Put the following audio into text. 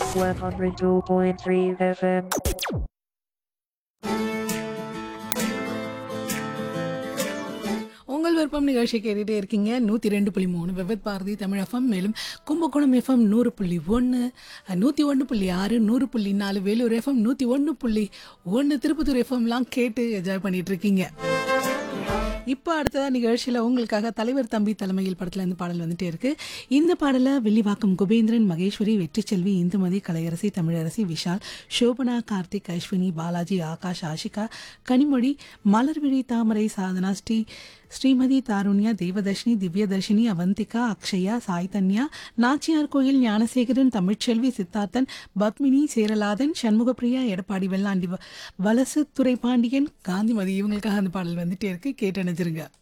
102.3 FM. உங்கள் விருப்பம் நிகழ்ச்சி கேட்டுட்டே இருக்கீங்க நூற்றி ரெண்டு புள்ளி மூணு விபத் பாரதி தமிழ் எஃப்எம் மேலும் கும்பகோணம் எஃப்எம் நூறு புள்ளி ஒன்று நூற்றி ஒன்று புள்ளி ஆறு நூறு புள்ளி நாலு வேலூர் எஃப்எம் நூற்றி ஒன்று புள்ளி ஒன்று திருப்பத்தூர் எஃப்எம்லாம் கேட்டு என்ஜாய் பண்ணிட்டு இருக்கீங்க இப்போ அடுத்த நிகழ்ச்சியில் உங்களுக்காக தலைவர் தம்பி தலைமையில் படத்துல இருந்து பாடல் வந்துட்டே இருக்கு இந்த பாடலை வில்லிவாக்கம் குபேந்திரன் மகேஸ்வரி வெற்றிச்செல்வி இந்துமதி கலையரசி தமிழரசி விஷால் சோபனா கார்த்திக் அஸ்வினி பாலாஜி ஆகாஷ் ஆஷிகா கனிமொழி மலர்விழி தாமரை சாதனா ஸ்ரீ ஸ்ரீமதி தாருண்யா தேவதர்ஷினி திவ்யதர்ஷினி அவந்திகா அக்ஷயா சாய்தன்யா நாச்சியார் கோயில் ஞானசேகரன் தமிழ்ச்செல்வி சித்தார்த்தன் பத்மினி சேரலாதன் சண்முகப்பிரியா எடப்பாடி வெள்ளாண்டி வ- வலசு துரைபாண்டியன் காந்திமதி இவங்களுக்காக அந்த பாடல் வந்துட்டே இருக்கு கேட்டு அணைஞ்சிருங்க